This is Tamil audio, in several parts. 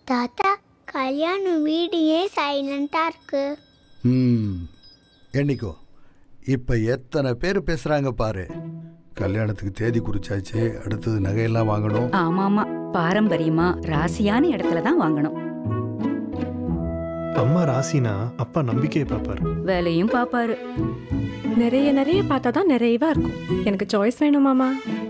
தாத்தா கல்யாணம் வீடு ஏன் சைலண்டாக இருக்கு ம் என்னைக்கோ இப்போ எத்தனை பேர் பேசுகிறாங்க பாரு கல்யாணத்துக்கு தேதி குறிச்சாச்சு அடுத்தது நகையெல்லாம் வாங்கணும் ஆமா ஆமா பாரம்பரியமா ராசியான இடத்துல தான் வாங்கணும் அம்மா ராசினா அப்பா நம்பிக்கையை பார்ப்பாரு வேலையும் பாப்பாரு நிறைய நிறைய பார்த்தா தான் நிறைவா இருக்கும் எனக்கு சாய்ஸ் வேணுமாமா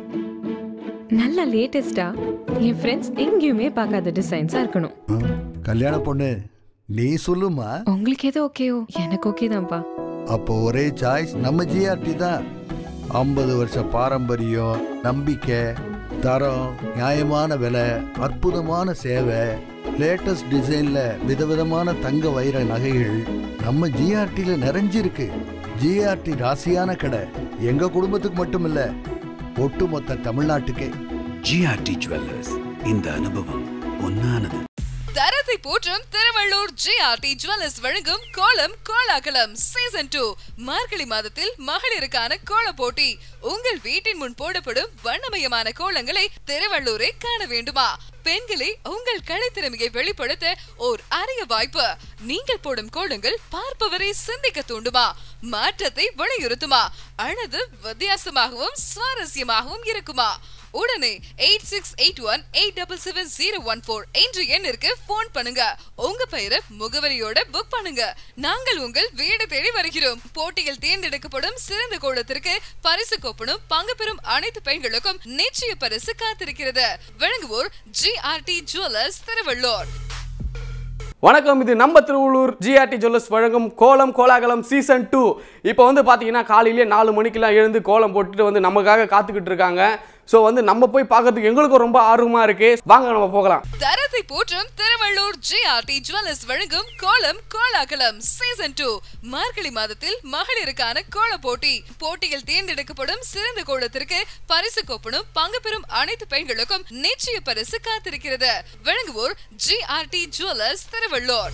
நல்ல லேட்டஸ்டா என் ஃப்ரெண்ட்ஸ் எங்கேயுமே பார்க்காத டிசைன்ஸா இருக்கணும் ஆ, கல்யாண பொண்ணு நீ சொல்லுமா உங்களுக்கு எது ஓகேயோ எனக்கு ஓகே தான்ப்பா அப்போ ஒரே சாய்ஸ் நம்ம ஜிஆர்டி தான் ஐம்பது வருஷ பாரம்பரியம் நம்பிக்கை தரம் நியாயமான விலை அற்புதமான சேவை லேட்டஸ்ட் டிசைன்ல விதவிதமான தங்க வைர நகைகள் நம்ம ஜிஆர்டியில் நிறைஞ்சிருக்கு ஜிஆர்டி ராசியான கடை எங்க குடும்பத்துக்கு மட்டும் இல்ல ஒட்டுமொத்த தமிழ்நாட்டுக்கே ஜிஆர்டி ஜுவல்லர்ஸ் இந்த அனுபவம் பொன்னானது தரத்தை போற்றும் திருவள்ளூர் ஜிஆர்டி ஜுவல்லர்ஸ் வழங்கும் கோலம் கோலாகலம் சீசன் டூ மார்கழி மாதத்தில் மகளிருக்கான கோல போட்டி உங்கள் வீட்டின் முன் போடப்படும் வண்ணமயமான கோலங்களை திருவள்ளூரை காண வேண்டுமா பெண்களே உங்கள் கலைத்திறமையை வெளிப்படுத்த ஓர் அரிய வாய்ப்பு நீங்கள் போடும் கோலங்கள் பார்ப்பவரை சிந்திக்க தூண்டுமா மாற்றத்தை வலியுறுத்துமா அல்லது வித்தியாசமாகவும் சுவாரஸ்யமாகவும் இருக்குமா உடனே eight six eight one eight double seven zero one four என்ற எண்ணிற்கு போன் பண்ணுங்க உங்க பெயரை முகவரியோட புக் பண்ணுங்க நாங்கள் உங்கள் வீடு தேடி வருகிறோம் போட்டியில் தேர்ந்தெடுக்கப்படும் சிறந்த கோலத்திற்கு பரிசு கோப்பனும் பங்கு பெறும் அனைத்து பெண்களுக்கும் நிச்சய பரிசு காத்திருக்கிறது வழங்குவோர் ஜிஆர்டி ஜுவல்லர்ஸ் திருவள்ளூர் வணக்கம் இது நம்ம திருவள்ளூர் ஜிஆர்டி ஜுவல்லர்ஸ் வழங்கும் கோலம் கோலாகலம் சீசன் டூ இப்போ வந்து பார்த்தீங்கன்னா காலையிலேயே நாலு மணிக்கெல்லாம் எழுந்து கோலம் போட்டுட்டு வந்து நமக்காக காத்துக்கிட்டு இருக்காங்க ஸோ வந்து நம்ம போய் பார்க்கறதுக்கு எங்களுக்கும் ரொம்ப ஆர்வமாக இருக்கு வாங்க நம்ம போகலாம் தரத்தை போற்றும் திருவள்ளூர் ஜிஆர்டி ஜுவல்லர்ஸ் வழங்கும் கோலம் கோலாகலம் சீசன் டூ மார்கழி மாதத்தில் மகளிருக்கான கோல போட்டி போட்டியில் தேர்ந்தெடுக்கப்படும் சிறந்த கோலத்திற்கு பரிசு கோப்பனும் பங்கு பெறும் அனைத்து பெண்களுக்கும் நிச்சய பரிசு காத்திருக்கிறது வழங்குவோர் ஜிஆர்டி ஜுவல்லர்ஸ் திருவள்ளூர்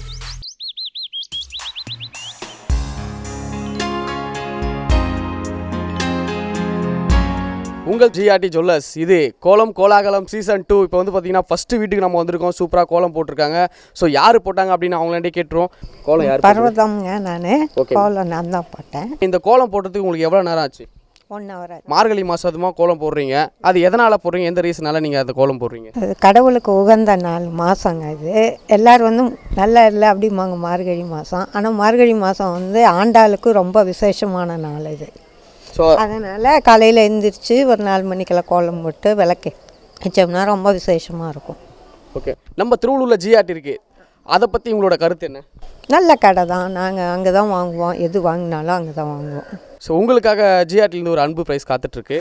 உங்கள் ஜிஆர்டி ஜுவல்லர்ஸ் இது கோலம் கோலாகலம் சீசன் டூ இப்போ வந்து பார்த்தீங்கன்னா ஃபஸ்ட்டு வீட்டுக்கு நம்ம வந்திருக்கோம் சூப்பராக கோலம் போட்டிருக்காங்க ஸோ யார் போட்டாங்க அப்படின்னு அவங்களாண்டே கேட்டுருவோம் கோலம் யார் போட்டது? பர்வதம்ங்க நான் Okay. கோலம் நான் தான் போட்டேன் இந்த கோலம் போடுறதுக்கு உங்களுக்கு எவ்வளோ நேரம் ஆச்சு ஒன் ஹவர் மார்கழி மாதம் அதுமாக கோலம் போடுறீங்க அது எதனால் போடுறீங்க எந்த ரீசனால நீங்கள் அந்த கோலம் போடுறீங்க அது கடவுளுக்கு உகந்த நாள் மாதங்க இது எல்லோரும் வந்து நல்லா இல்லை அப்படிம்பாங்க மார்கழி மாதம் ஆனால் மார்கழி மாதம் வந்து ஆண்டாளுக்கு ரொம்ப விசேஷமான நாள் இது ஸோ அதனால் காலையில் எழுந்திரிச்சு ஒரு நாலு மணிக்கெல்லாம் கோலம் போட்டு விளக்கு வச்சோம்னா ரொம்ப விசேஷமாக இருக்கும் ஓகே நம்ம திருவள்ளூரில் ஜிஆர்டி இருக்கு அதை பற்றி உங்களோட கருத்து என்ன நல்ல கடை தான் நாங்கள் அங்கே தான் வாங்குவோம் எது வாங்கினாலும் அங்கே தான் வாங்குவோம் ஸோ உங்களுக்காக ஜிஆர்டிலேருந்து ஒரு அன்பு ப்ரைஸ் காத்துட்ருக்கு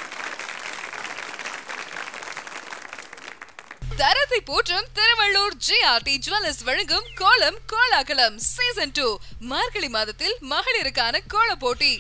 தரத்தை போற்றும் திருவள்ளூர் ஜிஆர்டி ஜுவல்லர்ஸ் வழங்கும் கோலம் கோலாகலம் சீசன் டூ மார்கழி மாதத்தில் மகளிருக்கான கோல போட்டி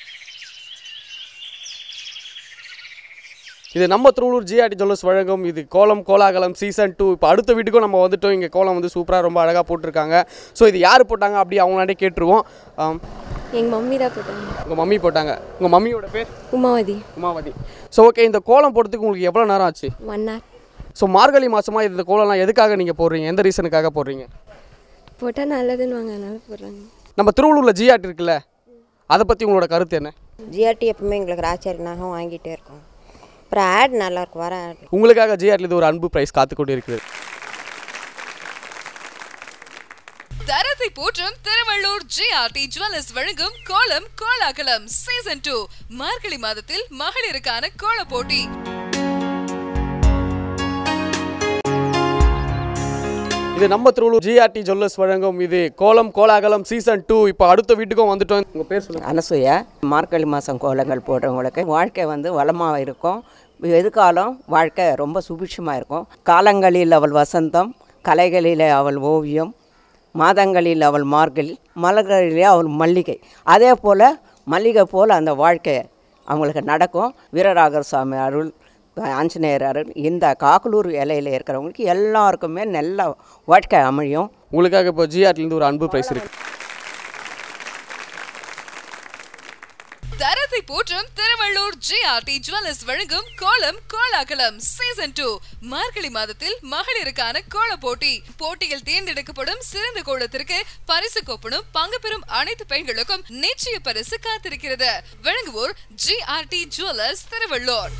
இது நம்ம திருவள்ளூர் ஜிஆர்டி ஜுவல்லர்ஸ் வழங்கும் இது கோலம் கோலாகலம் சீசன் டூ இப்போ அடுத்த வீட்டுக்கும் நம்ம வந்துட்டோம் இங்கே கோலம் வந்து சூப்பராக ரொம்ப அழகாக போட்டிருக்காங்க ஸோ இது யார் போட்டாங்க அப்படி அவங்களாண்டே கேட்டுருவோம் எங்கள் மம்மி தான் போட்டாங்க உங்கள் மம்மி போட்டாங்க உங்கள் மம்மியோட பேர் உமாவதி உமாவதி ஸோ ஓகே இந்த கோலம் போடுறதுக்கு உங்களுக்கு எவ்வளோ நேரம் ஆச்சு ஒன் ஹவர் ஸோ மார்கழி மாதமாக இந்த கோலம்லாம் எதுக்காக நீங்கள் போடுறீங்க எந்த ரீசனுக்காக போடுறீங்க போட்டால் நல்லதுன்னு வாங்க அதனால போடுறாங்க நம்ம திருவள்ளூரில் ஜிஆர்டி இருக்குல்ல அதை பற்றி உங்களோட கருத்து என்ன ஜிஆர்டி எப்பவுமே எங்களுக்கு ராச்சாரினாக வாங்கிட்டே இருக்கோம் அப்புறம் ஆட் நல்லா இருக்கும் வர ஆட் உங்களுக்காக ஜிஆர்டியில் ஒரு அன்பு ப்ரைஸ் காத்து கொண்டு இருக்குது தரத்தை போற்றும் திருவள்ளூர் ஜிஆர்டி ஜுவல்லர்ஸ் வழங்கும் கோலம் கோலாகலம் சீசன் டூ மார்கழி மாதத்தில் மகளிருக்கான கோல போட்டி இது நம்ம திருவள்ளூர் ஜிஆர்டி ஜுவல்லர்ஸ் வழங்கும் இது கோலம் கோலாகலம் சீசன் டூ இப்போ அடுத்த வீட்டுக்கும் வந்துட்டோம் உங்கள் பேர் சொல்லுங்கள் அனசூயா மார்கழி மாதம் கோலங்கள் போடுறவங்களுக்கு வாழ்க்கை வந்து வளமாக இருக்கும் எதிர்காலம் வாழ்க்கை ரொம்ப சுபிட்சமாக இருக்கும் காலங்களில் அவள் வசந்தம் கலைகளில் அவள் ஓவியம் மாதங்களில் அவள் மார்கழி மலர்களிலே அவள் மல்லிகை அதே போல் மல்லிகை போல் அந்த வாழ்க்கை அவங்களுக்கு நடக்கும் வீரராகர் சாமி அருள் ஆஞ்சநேயர் அருள் இந்த காக்கலூர் இலையில் இருக்கிறவங்களுக்கு எல்லாருக்குமே நல்ல வாழ்க்கை அமையும் உங்களுக்காக இப்போ ஜிஆர்டிலேருந்து ஒரு அன்பு ப்ரைஸ் இருக்கு தரத்தை போற்றும் திருவள்ளூர் ஜிஆர்டி ஜுவல்லர்ஸ் வழங்கும் கோலம் கோலாகலம் சீசன் டூ மார்கழி மாதத்தில் மகளிருக்கான கோல போட்டி போட்டியில் தேர்ந்தெடுக்கப்படும் சிறந்த கோலத்திற்கு பரிசு கோப்பனும் பங்கு பெறும் அனைத்து பெண்களுக்கும் நிச்சய பரிசு காத்திருக்கிறது வழங்குவோர் ஜிஆர்டி ஜுவல்லர்ஸ் திருவள்ளூர்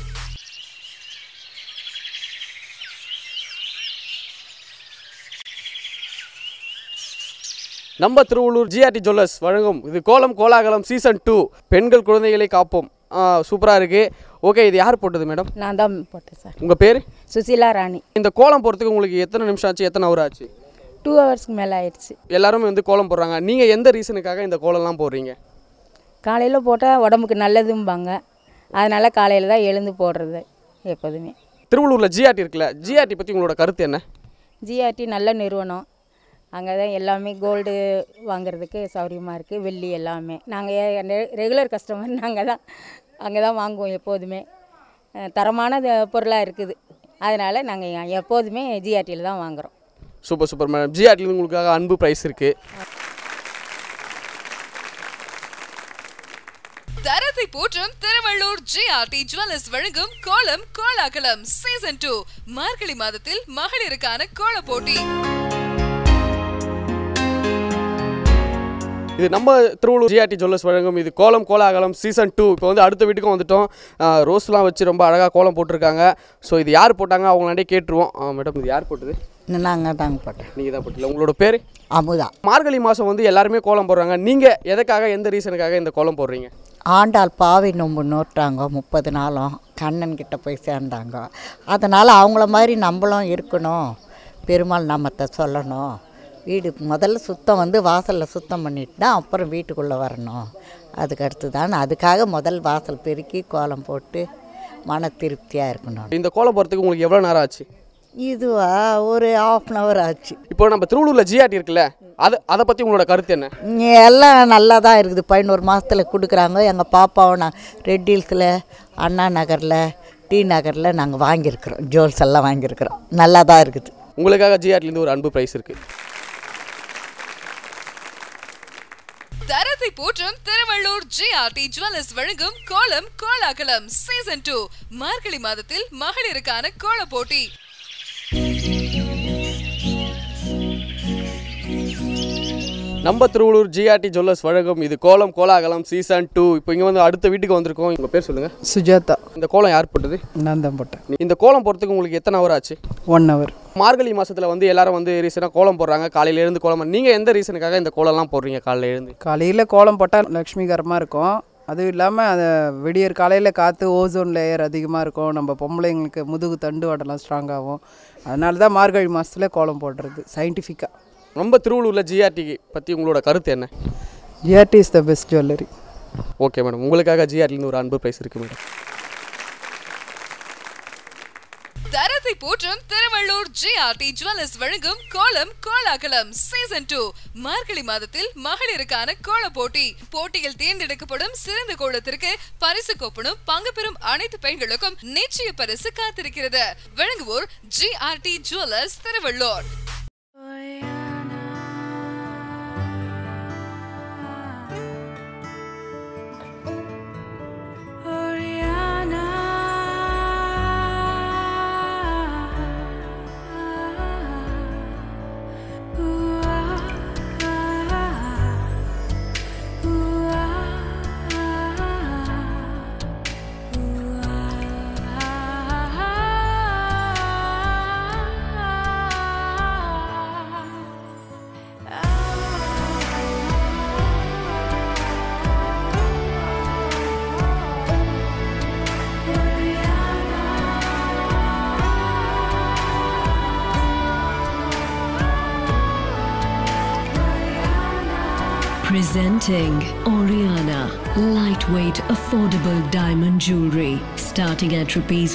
நம்ம திருவள்ளூர் ஜிஆர்டி ஜுவல்லர்ஸ் வழங்கும் இது கோலம் கோலாகலம் சீசன் டூ பெண்கள் குழந்தைகளை காப்போம் சூப்பராக இருக்குது ஓகே இது யார் போட்டது மேடம் நான் தான் போட்டேன் சார் உங்கள் பேர் சுசீலா ராணி இந்த கோலம் போகிறதுக்கு உங்களுக்கு எத்தனை நிமிஷம் ஆச்சு எத்தனை ஹவர் ஆச்சு டூ ஹவர்ஸ்க்கு மேலே ஆயிடுச்சு எல்லாருமே வந்து கோலம் போடுறாங்க நீங்கள் எந்த ரீசனுக்காக இந்த கோலம்லாம் போடுறீங்க காலையில் போட்டால் உடம்புக்கு நல்லதும்பாங்க அதனால் காலையில் தான் எழுந்து போடுறது எப்போதுமே திருவள்ளூரில் ஜிஆர்டி இருக்குல்ல ஜிஆர்டி பற்றி உங்களோட கருத்து என்ன ஜிஆர்டி நல்ல நிறுவனம் அங்கே தான் எல்லாமே கோல்டு வாங்குறதுக்கு சௌரியமாக இருக்குது வெள்ளி எல்லாமே நாங்கள் ரெகுலர் கஸ்டமர் நாங்கள் தான் அங்கே தான் வாங்குவோம் எப்போதுமே அஹ் தரமான பொருளாக இருக்குது அதனால் நாங்கள் எப்போதுமே ஜிஆர்டியில் தான் வாங்குகிறோம் சூப்பர் சூப்பர் மேடம் ஜிஆர்டியில் உங்களுக்காக அன்பு ப்ரைஸ் இருக்குது தரத்தை போற்றும் திருவள்ளூர் ஜிஆர்டி ஜுவல்லர்ஸ் வழங்கும் கோலம் கோலாகலம் சீசன் டூ மார்கழி மாதத்தில் மகளிருக்கான கோல போட்டி இது நம்ம திருவள்ளூர் ஜிஆர்டி ஜுவல்லர்ஸ் வழங்கும் இது கோலம் கோலாகலம் சீசன் டூ இப்போ வந்து அடுத்த வீட்டுக்கும் வந்துட்டோம் ஆஹ் ரோஸ்லாம் வச்சு ரொம்ப அழகாக கோலம் போட்டிருக்காங்க ஸோ இது யார் போட்டாங்க அவங்களாண்டே கேட்டுருவோம் மேடம் இது யார் போட்டது நாங்கள் தாங்க போட்டோம் நீங்கள் தான் போட்டல உங்களோட பேர் அமுதா மார்கழி மாதம் வந்து எல்லாருமே கோலம் போடுறாங்க நீங்கள் எதுக்காக எந்த ரீசனுக்காக இந்த கோலம் போடுறீங்க ஆண்டாள் பாவை நோம்பு நோட்டாங்க முப்பது நாளும் கண்ணன் கிட்ட போய் சேர்ந்தாங்க அதனால் அவங்கள மாதிரி நம்மளும் இருக்கணும் பெருமாள் நாமத்தை சொல்லணும் வீடு முதல்ல சுத்தம் வந்து வாசலில் சுத்தம் பண்ணிட்டு தான் அப்புறம் வீட்டுக்குள்ளே வரணும் அதுக்கு அடுத்து தான் அதுக்காக முதல் வாசல் பெருக்கி கோலம் போட்டு மன திருப்தியாக இருக்கணும் இந்த கோலம் போகிறதுக்கு உங்களுக்கு எவ்வளோ நேரம் ஆச்சு இதுவா ஒரு ஆஃப் அன் ஹவர் ஆச்சு இப்போ நம்ம திருவள்ளூரில் ஜிஆர்டி இருக்குல்ல அது அதை பற்றி உங்களோட கருத்து என்ன இங்க எல்லாம் நல்லா தான் இருக்குது பதினோரு மாதத்தில் கொடுக்குறாங்க எங்கள் பாப்பாவும் நான் ரெட் ஹில்ஸில் அண்ணா நகரில் டி நகரில் நாங்கள் வாங்கியிருக்கிறோம் ஜுவல்ஸ் எல்லாம் வாங்கியிருக்கிறோம் நல்லா தான் இருக்குது உங்களுக்காக ஜிஆர்டிலேருந்து ஒரு அன்பு ப்ரைஸ் இருக்குது தரத்தை போற்றும் திருவள்ளூர் ஜிஆர்டி ஜுவல்லர்ஸ் வழங்கும் கோலம் கோலாகலம் சீசன் டூ மார்கழி மாதத்தில் மகளிருக்கான கோல போட்டி நம்ம திருவள்ளூர் ஜிஆர்டி ஜுவல்லர்ஸ் வழங்கும் இது கோலம் கோலாகலம் சீசன் டூ இப்போ இங்கே வந்து அடுத்த வீட்டுக்கு வந்திருக்கோம் உங்கள் பேர் சொல்லுங்கள் சுஜாதா இந்த கோலம் யார் போட்டது நான் தான் போட்டேன் இந்த கோலம் போகிறதுக்கு உங்களுக்கு எத்தனை ஹவர் ஆச்சு ஒன் ஹவர் மார்கழி மாதத்தில் வந்து எல்லாரும் வந்து ரீசனாக கோலம் போடுறாங்க காலையில எழுந்து கோலம் நீங்கள் எந்த ரீசனுக்காக இந்த கோலம்லாம் போடுறீங்க காலையில எழுந்து காலையில் கோலம் போட்டால் லக்ஷ்மிகரமாக இருக்கும் அதுவும் இல்லாமல் அந்த விடியற் காலையில் காற்று ஓசோன் லேயர் அதிகமாக இருக்கும் நம்ம பொம்பளைங்களுக்கு முதுகு தண்டு வடலாம் ஸ்ட்ராங்காகும் அதனால தான் மார்கழி மாதத்தில் கோலம் போடுறது சயின்டிஃபிக்காக நம்ம திருவள்ளூரில் ஜிஆர்டி பற்றி உங்களோட கருத்து என்ன GRT is the best jewellery okay madam உங்களுக்காக ஜிஆர்டிலேருந்து ஒரு அன்பு ப்ரைஸ் இருக்குது மேடம் தரத்தை போற்றும் திருவள்ளூர் ஜிஆர்டி ஜுவல்லர்ஸ் வழங்கும் கோலம் கோலாகலம் சீசன் டூ மார்கழி மாதத்தில் மகளிருக்கான கோல போட்டி போட்டியில் தேர்ந்தெடுக்கப்படும் சிறந்த கோலத்திற்கு பரிசு கோப்பனும் பங்கு பெறும் அனைத்து பெண்களுக்கும் நிச்சய பரிசு காத்திருக்கிறது வழங்குவோர் GRT jewellers Thiruvallur Presenting Oriana lightweight affordable diamond jewelry starting at rupees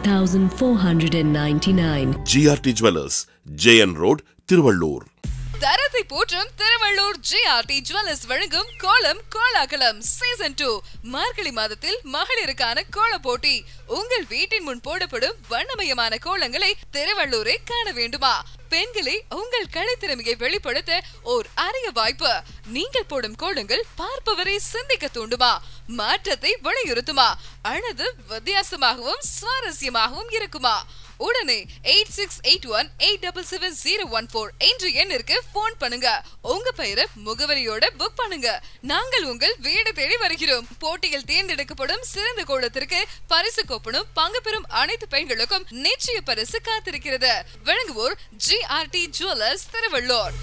5499 GRT jewellers JN road Thiruvallur தரத்தை போற்றும் திருவள்ளூர் ஜிஆர்டி ஜுவல்லர்ஸ் வழங்கும் கோலம் கோலாகலம் சீசன் டூ மார்கழி மாதத்தில் மகளிருக்கான கோல போட்டி உங்கள் வீட்டின் முன் போடப்படும் வண்ணமயமான கோலங்களை திருவள்ளூரை காண வேண்டுமா பெண்களை உங்கள் கலைத்திறமையை வெளிப்படுத்த ஓர் அரிய வாய்ப்பு நீங்கள் போடும் கோலங்கள் பார்ப்பவரை சிந்திக்க தூண்டுமா மாற்றத்தை வலியுறுத்துமா அல்லது வித்தியாசமாகவும் சுவாரஸ்யமாகவும் இருக்குமா உடனே eight six eight one eight double seven zero one four என்ற எண்ணிற்கு போன் பண்ணுங்க உங்க பெயரை முகவரியோட புக் பண்ணுங்க நாங்கள் உங்கள் வீடு தேடி வருகிறோம் போட்டியில் தேர்ந்தெடுக்கப்படும் சிறந்த கோலத்திற்கு பரிசு கோப்பனும் பங்கு பெறும் அனைத்து பெண்களுக்கும் நிச்சய பரிசு காத்திருக்கிறது வழங்குவோர் ஜிஆர்டி ஜுவல்லர்ஸ் திருவள்ளூர்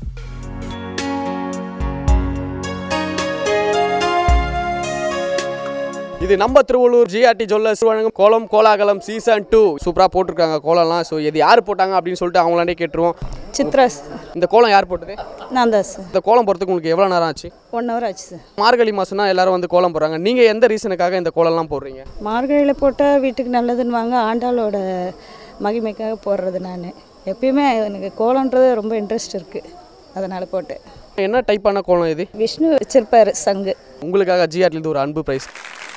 இது நம்ம திருவள்ளூர் ஜிஆர்டி ஜுவல்லர்ஸ் வழங்கும் கோலம் கோலாகலம் சீசன் டூ சூப்பராக போட்டிருக்காங்க கோலம்லாம் ஸோ இது யார் போட்டாங்க அப்படின்னு சொல்லிட்டு அவங்களாண்டே கேட்டுருவோம் சித்ராஸ் இந்த கோலம் யார் போட்டது நான் தான் சார் இந்த கோலம் போகிறதுக்கு உங்களுக்கு எவ்வளோ நேரம் ஆச்சு ஒன் ஹவர் ஆச்சு சார் மார்கழி மாதம்னா எல்லாரும் வந்து கோலம் போடுறாங்க நீங்கள் எந்த ரீசனுக்காக இந்த கோலம்லாம் போடுறீங்க மார்கழியில் போட்டால் வீட்டுக்கு நல்லதுன்னு வாங்க ஆண்டாளோட மகிமைக்காக போடுறது நான் எப்பயுமே எனக்கு கோலன்றது ரொம்ப இன்ட்ரெஸ்ட் இருக்குது அதனால் போட்டேன் என்ன டைப்பான கோலம் இது விஷ்ணு வச்சிருப்பார் சங்கு உங்களுக்காக ஜிஆர்டிலேருந்து ஒரு அன்பு ப்ரைஸ்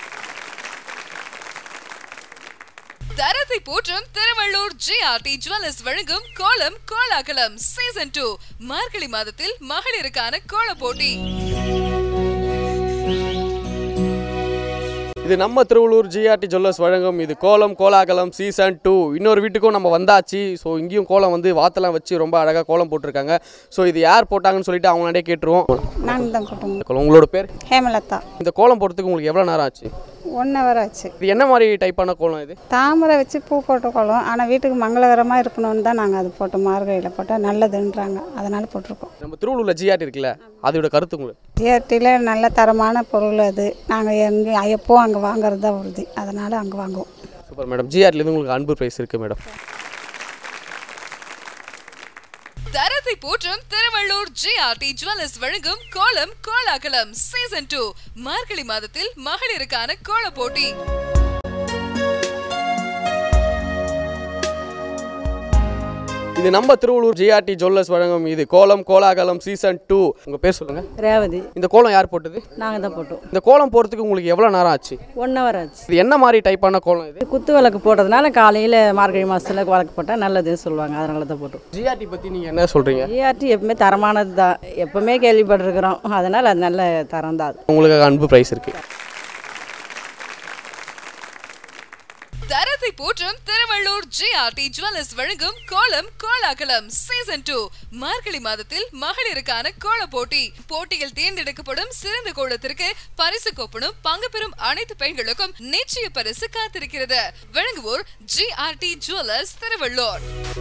தரத்தை போற்றும் திருவள்ளூர் ஜிஆர்டி ஜுவல்லர்ஸ் வழங்கும் கோலம் கோலாகலம் சீசன் டூ மார்கழி மாதத்தில் மகளிருக்கான கோல போட்டி இது நம்ம திருவள்ளூர் ஜிஆர்டி ஜுவல்லர்ஸ் வழங்கும் இது கோலம் கோலாகலம் சீசன் டூ இன்னொரு வீட்டுக்கும் நம்ம வந்தாச்சு ஸோ இங்கேயும் கோலம் வந்து வாத்தெல்லாம் வச்சு ரொம்ப அழகாக கோலம் போட்டிருக்காங்க ஸோ இது யார் போட்டாங்கன்னு சொல்லிட்டு அவங்களாண்டே கேட்டுருவோம் நாங்கள் தான் போட்டோம் கோலம் உங்களோட பேர் ஹேமலதா இந்த கோலம் போடுறதுக்கு உங்களுக்கு எவ்வளோ நேரம் ஆச்சு ஒன் ஹவர் ஆச்சு இது என்ன மாதிரி டைப்பான கோலம் இது தாமரை வச்சு பூ போட்ட கோலம் ஆனால் வீட்டுக்கு மங்களகரமாக இருக்கணும்னு தான் நாங்கள் அது போட்டோம் மார்கழியில் போட்டால் நல்லதுன்றாங்க அதனால் போட்டிருக்கோம் நம்ம திருவள்ளூரில் ஜிஆர்டி இருக்குல்ல அதோட கருத்து உங்களுக்கு ஜிஆர்டியில் நல்ல தரமான பொருள் அது நாங்கள் எங்கே எப்போ அங்கே வாங்குறது தான் உறுதி அதனால் அங்கே வாங்குவோம் சூப்பர் மேடம் ஜிஆர்டிலேருந்து உங்களுக்கு அன்பு ப்ரைஸ் இருக்குது மேடம் தரத்தை போற்றும் திருவள்ளூர் ஜிஆர்டி ஜுவல்லர்ஸ் வழங்கும் கோலம் கோலாகலம் சீசன் டூ மார்கழி மாதத்தில் மகளிருக்கான கோல போட்டி இது நம்ம திருவள்ளூர் ஜிஆர்டி ஜுவல்லர்ஸ் வழங்கும் இது கோலம் கோலாகலம் சீசன் டூ உங்கள் பேர் சொல்லுங்கள் ரேவதி இந்த கோலம் யார் போட்டது நாங்கள் தான் போட்டோம் இந்த கோலம் போகிறதுக்கு உங்களுக்கு எவ்வளோ நேரம் ஆச்சு ஒன் ஹவர் ஆச்சு இது என்ன மாதிரி டைப்பான கோலம் இது குத்து விளக்கு போடுறதுனால காலையில் மார்கழி மாதத்தில் விளக்கு போட்டால் நல்லதுன்னு சொல்லுவாங்க அதனால தான் போட்டோம் ஜிஆர்டி பற்றி நீங்கள் என்ன சொல்கிறீங்க ஜிஆர்டி எப்பவுமே தரமானது தான் எப்பவுமே கேள்விப்பட்டிருக்கிறோம் அதனால் அது நல்ல தரம் தான் அது உங்களுக்கு அன்பு ப்ரைஸ் இருக்குது தரத்தை போற்றும் திருவள்ளூர் ஜிஆர்டி ஜுவல்லர்ஸ் வழங்கும் கோலம் கோலாகலம் சீசன் டூ மார்கழி மாதத்தில் மகளிருக்கான கோல போட்டி போட்டியில் தேர்ந்தெடுக்கப்படும் சிறந்த கோலத்திற்கு பரிசு கோப்பனும் பங்கு பெறும் அனைத்து பெண்களுக்கும் நிச்சய பரிசு காத்திருக்கிறது வழங்குவோர் ஜிஆர்டி ஜுவல்லர்ஸ் திருவள்ளூர்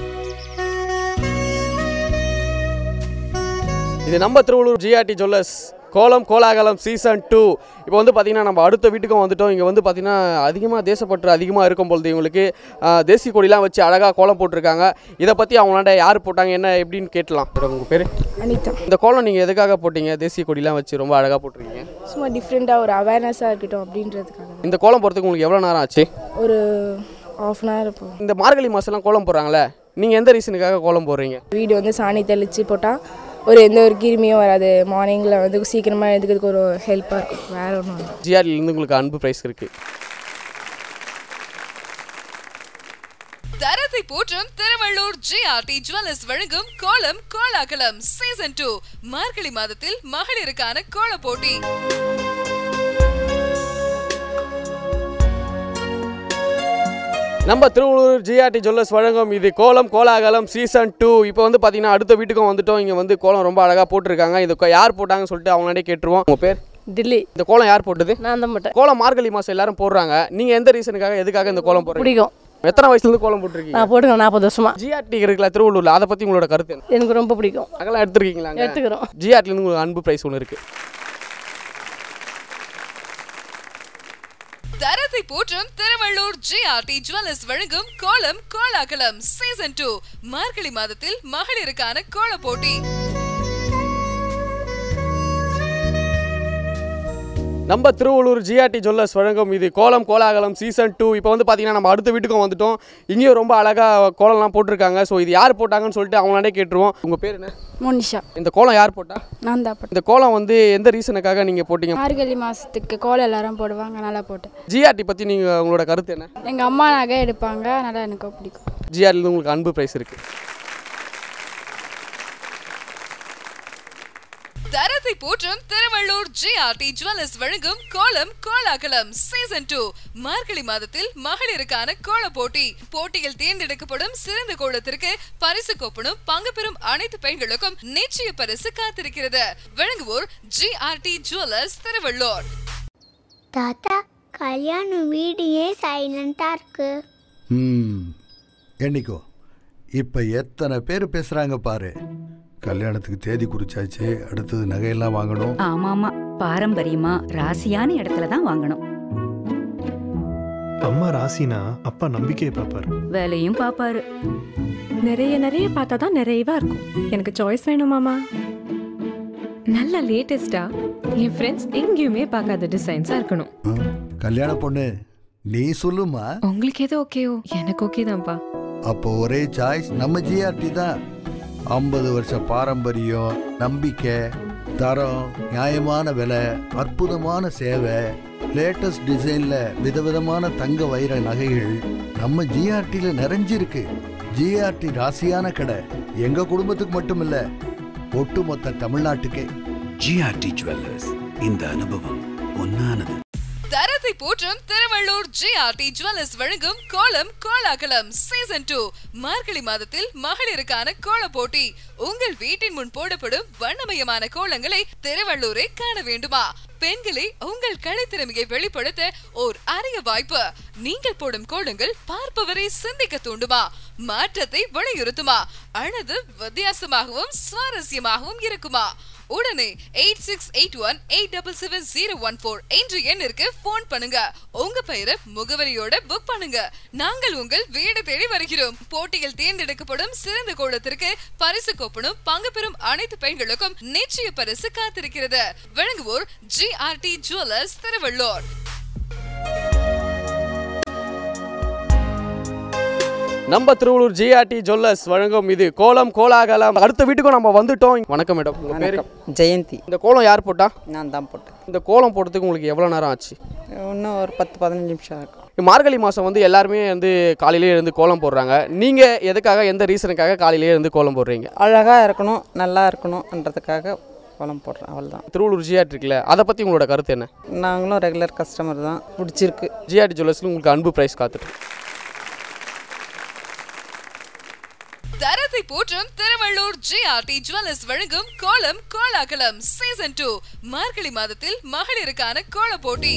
இது நம்ம திருவள்ளூர் ஜிஆர்டி ஜுவல்லர்ஸ் கோலம் கோலாகலம் சீசன் டூ இப்போ வந்து பார்த்தீங்கன்னா நம்ம அடுத்த வீட்டுக்கும் வந்துட்டோம் இங்கே வந்து பார்த்தீங்கன்னா அதிகமாக தேசப்பற்று அதிகமாக இருக்கும் பொழுது இவங்களுக்கு ஆஹ், தேசிய கொடிலாம் வச்சு அழகாக கோலம் போட்டிருக்காங்க இதை பற்றி அவங்களாண்ட யார் போட்டாங்க என்ன எப்படின்னு கேட்டலாம் உங்கள் பேர் அனிதா இந்த கோலம் நீங்கள் எதுக்காக போட்டீங்க தேசிய கொடிலாம் வச்சு ரொம்ப அழகாக போட்டிருக்கீங்க சும்மா டிஃப்ரெண்ட்டாக ஒரு அவேர்னஸாக இருக்கட்டும் அப்படின்றதுக்காக தான். இந்த கோலம் போகிறதுக்கு உங்களுக்கு எவ்வளோ நேரம் ஆச்சு ஒரு ஆஃப் அன் ஹவர் இப்போ இந்த மார்கழி மாதம்லாம் கோலம் போடுறாங்களே நீங்கள் எந்த ரீசனுக்காக கோலம் போடுறீங்க வீடு வந்து சாணி தெளித்து போட்டால் ஒரு எந்த ஒரு கிருமியும் வராது மார்னிங்கில் வந்து சீக்கிரமாக எழுதுக்கிறதுக்கு ஒரு ஹெல்ப்பாக இருக்கும் வேறு ஒன்றும் இல்லை ஜிஆர்டிலேருந்து உங்களுக்கு அன்பு ப்ரைஸ் இருக்குது தரத்தை போற்றும் திருவள்ளூர் ஜிஆர்டி ஜுவல்லர்ஸ் வழங்கும் கோலம் கோலாகலம் சீசன் டூ மார்கழி மாதத்தில் மகளிருக்கான கோல போட்டி நம்ம திருவள்ளூர் ஜிஆர்டி ஜுவல்லர்ஸ் வழங்கும் இது கோலம் கோலாகலம் சீசன் டூ இப்போ வந்து பார்த்தீங்கன்னா அடுத்த வீட்டுக்கும் வந்துட்டோம் இங்கே வந்து கோலம் ரொம்ப அழகாக போட்டிருக்காங்க இது கொ- யார் போட்டாங்கன்னு சொல்லிட்டு அவங்களாண்டே கேட்டுருவோம் உங்கள் பேர் டில்லி இந்த கோலம் யார் போட்டது நான் தான் போட்டேன் கோலம் மார்கழி மாதம் எல்லாரும் போடுறாங்க நீங்கள் எந்த ரீசனுக்காக எதுக்காக இந்த கோலம் போடுறீங்க பிடிக்கும் எத்தனை வயசுலேருந்து கோலம் போட்டிருக்கீங்க நான் போட்டுக்கேன் நாற்பது வருஷமா ஜிஆர்டி இருக்குல்ல திருவள்ளூரில் அதை பற்றி உங்களோட கருத்து என்ன எனக்கு ரொம்ப பிடிக்கும் அதெல்லாம் எடுத்துருக்கீங்களா எடுத்துக்கிறோம். ஜிஆர்டிலேருந்து உங்களுக்கு அன்பு ப்ரைஸ் ஒன்று இருக்குது தரத்தை போற்றும் திருவள்ளூர் ஜிஆர்டி ஜுவல்லர்ஸ் வழங்கும் கோலம் கோலாகலம் சீசன் டூ மார்கழி மாதத்தில் மகளிருக்கான கோல போட்டி நம்ம திருவள்ளூர் ஜிஆர்டி ஜுவல்லர்ஸ் வழங்கும் இது கோலம் கோலாகலம் சீசன் டூ இப்போ வந்து பார்த்தீங்கன்னா நம்ம அடுத்த வீட்டுக்கும் வந்துட்டோம் இங்கேயும் ரொம்ப அழகாக கோலம்லாம் போட்டிருக்காங்க ஸோ இது யார் போட்டாங்கன்னு சொல்லிட்டு அவங்களாண்டே கேட்டுருவோம் உங்கள் பேர் என்ன மோனிஷா இந்த கோலம் யார் போட்டா நான் தான் போட்டேன் இந்த கோலம் வந்து எந்த ரீசனுக்காக நீங்கள் போட்டீங்க மார்கழி மாதத்துக்கு கோலம் எல்லாரும் போடுவாங்க நல்லா போட்டேன் ஜிஆர்டி பற்றி நீங்கள் உங்களோட கருத்து என்ன எங்கள் அம்மா நகை எடுப்பாங்க அதனால் எனக்கு பிடிக்கும் ஜிஆர்டிலேருந்து உங்களுக்கு அன்பு ப்ரைஸ் இருக்குது தரத்தை போற்றும் திருவள்ளூர் ஜிஆர்டி ஜுவல்லர்ஸ் வழங்கும் கோலம் கோலாகலம் சீசன் டூ மார்கழி மாதத்தில் மகளிருக்கான கோல போட்டி போட்டியில் தேர்ந்தெடுக்கப்படும் சிறந்த கோலத்திற்கு பரிசு கோப்பனும் பங்கு பெறும் அனைத்து பெண்களுக்கும் நிச்சய பரிசு காத்திருக்கிறது வழங்குவோர் ஜிஆர்டி ஜுவல்லர்ஸ் திருவள்ளூர் தாத்தா கல்யாணம் வீடு ஏன் சைலண்டா இருக்கு ம் என்னைக்கோ இப்போ எத்தனை பேர் பேசுகிறாங்க பாரு கல்யாணத்துக்கு தேதி குறிச்சாச்சு அடுத்தது நகையெல்லாம் வாங்கணும் ஆமா ஆமா பாரம்பரியமா ராசியான இடத்துல தான் வாங்கணும் அம்மா ராசினா அப்பா நம்பிக்கையை பார்ப்பாரு வேலையும் பாப்பாரு நிறைய நிறைய பார்த்தா தான் நிறைவா இருக்கும் எனக்கு சாய்ஸ் வேணும் மாமா நல்ல லேட்டஸ்டா என் ஃப்ரெண்ட்ஸ் எங்கேயுமே பார்க்காத டிசைன்ஸா இருக்கணும் கல்யாண பொண்ணு நீ சொல்லுமா உங்களுக்கு எது ஓகேயோ எனக்கு ஓகே தான்ப்பா அப்போ ஒரே சாய்ஸ் நம்ம ஜிஆர்டி தான் ஐம்பது வருஷ பாரம்பரியம் நம்பிக்கை தரம் நியாயமான விலை அற்புதமான சேவை லேட்டஸ்ட் டிசைனில் விதவிதமான தங்க வைர நகைகள் நம்ம ஜிஆர்டியில் நிறைஞ்சிருக்கு ஜிஆர்டி ராசியான கடை எங்க குடும்பத்துக்கு மட்டும் இல்ல ஒட்டுமொத்த தமிழ்நாட்டுக்கே ஜிஆர்டி ஜுவல்லர்ஸ் இந்த அனுபவம் ஒன்னானது தரத்தை போற்றும் திருவள்ளூர் ஜிஆர்டி ஜுவல்லர்ஸ் வழங்கும் கோலம் கோலாகலம் சீசன் டூ மார்கழி மாதத்தில் மகளிருக்கான கோல போட்டி உங்கள் வீட்டின் முன் போடப்படும் வண்ணமயமான கோலங்களை திருவள்ளூரை காண வேண்டுமா பெண்களே உங்கள் கலைத்திறமையை வெளிப்படுத்த ஓர் அரிய வாய்ப்பு நீங்கள் போடும் கோலங்கள் பார்ப்பவரை சிந்திக்க தூண்டுமா மாற்றத்தை வலியுறுத்துமா அல்லது வித்தியாசமாகவும் சுவாரஸ்யமாகவும் இருக்குமா உடனே eight six eight one eight double seven zero one four என்ற எண்ணிற்கு போன் பண்ணுங்க உங்க பெயரை முகவரியோட புக் பண்ணுங்க நாங்கள் உங்கள் வீடு தேடி வருகிறோம் போட்டியில் தேர்ந்தெடுக்கப்படும் சிறந்த கோலத்திற்கு பரிசு கோப்பனும் பங்கு பெறும் அனைத்து பெண்களுக்கும் நிச்சய பரிசு காத்திருக்கிறது வழங்குவோர் ஜிஆர்டி ஜுவல்லர்ஸ் திருவள்ளூர் நம்ம திருவள்ளூர் ஜிஆர்டி ஜுவல்லர்ஸ் வழங்கும் இது கோலம் கோலாகலம் அடுத்த வீட்டுக்கும் நம்ம வந்துட்டோம் வணக்கம் மேடம் உங்க பேரு ஜெயந்தி இந்த கோலம் யார் போட்டா நான் தான் போட்டேன் இந்த கோலம் போடுறதுக்கு உங்களுக்கு எவ்வளோ நேரம் ஆச்சு இன்னும் ஒரு பத்து பதினஞ்சு நிமிஷம் இருக்கும் இந்த மார்கழி மாதம் வந்து எல்லாருமே வந்து காலையிலே இருந்து கோலம் போடுறாங்க நீங்கள் எதுக்காக எந்த ரீசனுக்காக காலையிலே இருந்து கோலம் போடுறீங்க அழகாக இருக்கணும் நல்லா இருக்கணும்ன்றதுக்காக கோலம் போடுறேன் அவ்வளோதான் திருவள்ளூர் ஜிஆர்டி இருக்குல்ல அதை பற்றி உங்களோட கருத்து என்ன நாங்களும் ரெகுலர் கஸ்டமர் தான் பிடிச்சிருக்கு ஜிஆர்டி ஜுவல்லர்ஸ்க்கு உங்களுக்கு அன்பு ப்ரைஸ் காத்துட்டு தரத்தை போற்றும் திருவள்ளூர் ஜிஆர்டி ஜுவல்லர்ஸ் வழங்கும் கோலம் கோலாகலம் சீசன் டூ மார்கழி மாதத்தில் மகளிருக்கான கோல போட்டி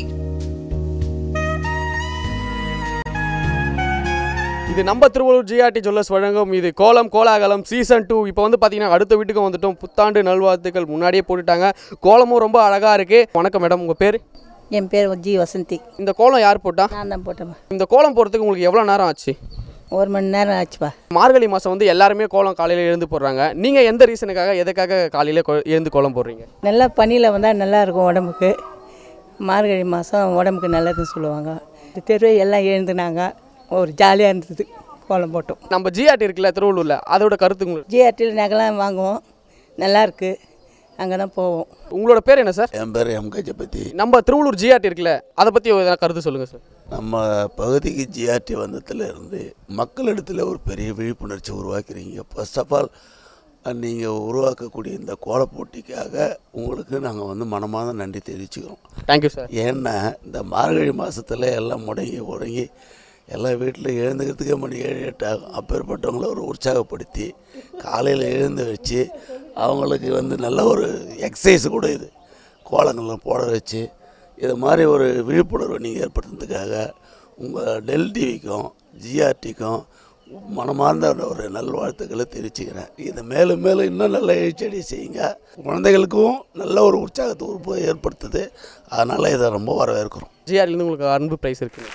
இது நம்ம திருவள்ளூர் ஜிஆர்டி ஜுவல்லர்ஸ் வழங்கும் இது கோலம் கோலாகலம் சீசன் டூ இப்போ வந்து பார்த்தீங்கன்னா அடுத்த வீட்டுக்கு வந்துட்டோம் புத்தாண்டு நல்வாழ்த்துக்கள் முன்னாடியே போட்டுட்டாங்க கோலமும் ரொம்ப அழகாக இருக்கு வணக்கம் மேடம் உங்கள் பேர் என் பேர் ஜி வசந்தி இந்த கோலம் யார் போட்டா நான் தான் போட்டேன் இந்த கோலம் போடுறதுக்கு உங்களுக்கு எவ்வளோ நேரம் ஆச்சு ஒரு மணி நேரம் ஆச்சுப்பா மார்கழி மாதம் வந்து எல்லாருமே கோலம் காலையில் எழுந்து போடுறாங்க நீங்கள் எந்த ரீசனுக்காக எதுக்காக காலையில் எழுந்து கோலம் போடுறீங்க நல்லா பனியில் வந்தால் நல்லா இருக்கும் உடம்புக்கு மார்கழி மாதம் உடம்புக்கு நல்லதுன்னு சொல்லுவாங்க தெருவே எல்லாம் எழுந்துனாங்க ஒரு ஜாலியாக இருந்தது கோலம் போட்டோம் நம்ம ஜிஆர்டி இருக்குல்ல திருவள்ளூரில் அதோட கருத்து உங்களுக்கு ஜிஆர்டியில் நகைலாம் வாங்குவோம் நல்லா இருக்கு அங்கே தான் போவோம் உங்களோட பேர் என்ன சார் என் பேர் எம் கஜபதி நம்ம திருவள்ளூர் ஜிஆர்டி இருக்குல்ல அதை பற்றி எதனா கருத்து சொல்லுங்கள் சார் நம்ம பகுதிக்கு ஜிஆர்டி வந்ததுல இருந்து மக்களிடத்தில் ஒரு பெரிய விழிப்புணர்ச்சி உருவாக்குறீங்க ஃபர்ஸ்ட் ஆஃப் ஆல் நீங்கள் உருவாக்கக்கூடிய இந்த கோல போட்டிக்காக உங்களுக்கு நாங்கள் வந்து மனமாத நன்றி தெரிவிச்சுக்கிறோம் தேங்க்யூ சார் ஏன்னா இந்த மார்கழி மாதத்தில் எல்லாம் முடங்கி முடங்கி எல்லா வீட்டில் எழுந்துக்கிறதுக்கே மணி ஏழு எட்டு ஆகும் அப்பேற்பட்டவங்கள ஒரு உற்சாகப்படுத்தி காலையில் எழுந்து வச்சு அவங்களுக்கு வந்து நல்ல ஒரு எக்ஸசைஸ் கூட இது கோலங்கள்லாம் போட வச்சு இது மாதிரி ஒரு விழிப்புணர்வை நீங்கள் ஏற்படுத்துறதுக்காக உங்கள் டெல் டிவிக்கும் ஜிஆர்டிக்கும் மனமார்ந்த ஒரு நல்வாழ்த்துக்களை தெரிவிச்சுக்கிறேன் இதை மேலும் மேலும் இன்னும் நல்ல எழுச்சடி செய்யுங்க குழந்தைகளுக்கும் நல்ல ஒரு உற்சாகத்தை உறுப்பு ஏற்படுத்துது அதனால் இதை ரொம்ப வரவேற்கிறோம் ஜிஆர்டிலேருந்து உங்களுக்கு அன்பு ப்ரைஸ் இருக்குது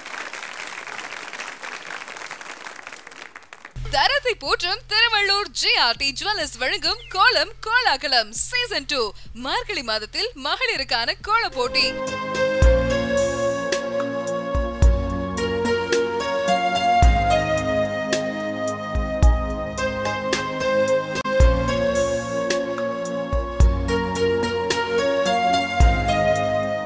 தரத்தை போற்றும் திருவள்ளூர் ஜிஆர்டி ஜுவல்லர்ஸ் வழங்கும் கோலம் கோலாகலம் சீசன் டூ மார்கழி மாதத்தில் மகளிருக்கான கோல போட்டி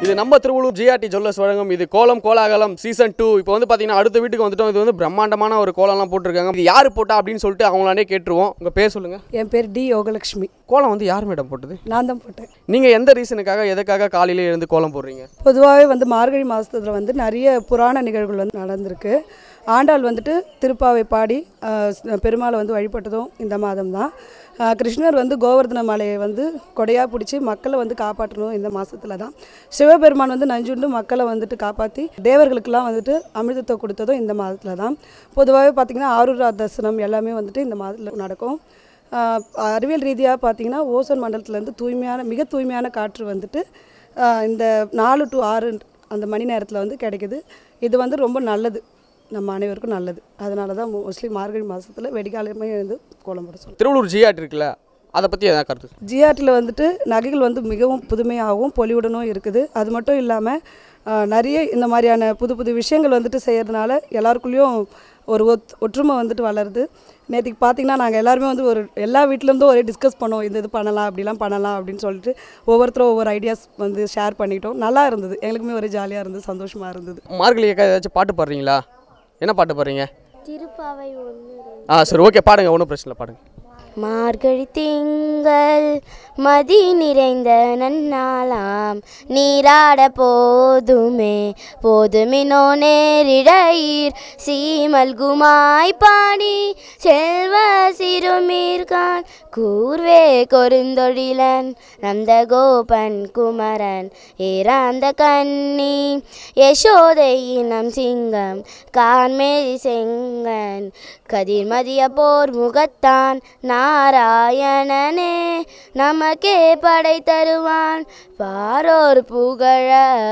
இது நம்ம திருவள்ளூர் ஜிஆர்டி ஜுவல்லர்ஸ் வழங்கும் இது கோலம் கோலாகலம் சீசன் டூ இப்போ வந்து பார்த்தீங்கன்னா அடுத்த வீட்டுக்கு வந்துட்டோம் இது வந்து பிரம்மாண்டமான ஒரு கோலம்லாம் போட்டிருக்காங்க இது யார் போட்டா அப்படின்னு சொல்லிட்டு அவங்களாண்டே கேட்டுருவோம் உங்கள் பேர் சொல்லுங்கள் என் பேர் டி யோகலட்சுமி கோலம் வந்து யார் மேடம் போட்டது நான் தான் போட்டேன் நீங்கள் எந்த ரீசனுக்காக எதுக்காக காலையில எழுந்து கோலம் போடுறீங்க பொதுவாகவே வந்து மார்கழி மாதத்தில் வந்து நிறைய புராண நிகழ்வுகள் வந்து நடந்திருக்கு ஆண்டாள் வந்துட்டு திருப்பாவை பாடி ஆஹ், ஸ்- பெருமாளை வந்து வழிபட்டதும் இந்த மாதம் தான் கிருஷ்ணர் வந்து கோவர்தன மலையை வந்து கொடையாக பிடிச்சி மக்களை வந்து காப்பாற்றணும் இந்த மாதத்தில் தான் சிவபெருமான் வந்து நஞ்சுண்டு மக்களை வந்துட்டு காப்பாற்றி தேவர்களுக்கெல்லாம் வந்துட்டு அமிர்தத்தை கொடுத்ததும் இந்த மாதத்தில் தான் பொதுவாகவே பார்த்திங்கன்னா ஆரூரா தரிசனம் எல்லாமே வந்துட்டு இந்த மாதத்தில் நடக்கும் ஆஹ் அறிவியல் ரீதியாக பார்த்தீங்கன்னா ஓசோன் மண்டலத்துலேருந்து தூய்மையான மிக தூய்மையான காற்று வந்துட்டு ஆஹ் இந்த நாலு டு ஆறு அந்த மணி நேரத்தில் வந்து கிடைக்குது இது வந்து ரொம்ப நல்லது நம்ம அனைவருக்கும் நல்லது அதனால தான் மோஸ்ட்லி மார்கழி மாதத்தில் வெடிகாலமே வந்து கோலம் போட சொல்லுவோம் திருவள்ளூர் ஜிஆர்டி இருக்குல்ல அதை பற்றி எதாவது கருத்து ஜிஆர்டியில் வந்துட்டு நகைகள் வந்து மிகவும் புதுமையாகவும் பொலிவுடனும் இருக்குது அது மட்டும் இல்லாமல் நிறைய இந்த மாதிரியான புது புது விஷயங்கள் வந்துட்டு செய்கிறதுனால எல்லாருக்குள்ளேயும் ஒரு ஒத் ஒற்றுமை வந்துட்டு வளருது நேற்றுக்கு பார்த்தீங்கன்னா நாங்கள் எல்லாருமே வந்து ஒரு எல்லா வீட்டிலேருந்தும் ஒரே டிஸ்கஸ் பண்ணோம் இந்த இது பண்ணலாம் அப்படிலாம் பண்ணலாம் அப்படின்னு சொல்லிட்டு ஒவ்வொருத்தரும் ஒவ்வொரு ஐடியாஸ் வந்து ஷேர் பண்ணிக்கிட்டோம் நல்லா இருந்தது எங்களுக்குமே ஒரு ஜாலியாக இருந்தது சந்தோஷமாக இருந்தது மார்கழி அக்கா ஏதாச்சும் பாட்டு பாடுறீங்களா என்ன பாட்டு பாடுறீங்க திருப்பாவை ஒன்று ஆ சரி ஓகே பாடுங்க ஒன்றும் பிரச்சனை இல்லை பாடுங்க மார்கழி திங்கள் மதி நிறைந்த நன்னாளாம் நீராட போதுமே போதுமினோ நேரிடையீர் சீமல்குமாய் பாடி செல்வ சிறுமீர்கான் கூர்வே கொருந்தொழிலன் நந்த கோபன் குமரன் ஏராந்த கண்ணி யசோதை இனம் சிங்கம் கான்மேரி செங்கன் கதிர்மதிய போர் முகத்தான் நாராயணனே நமக்கே படை தருவான் பாரோர் புகழ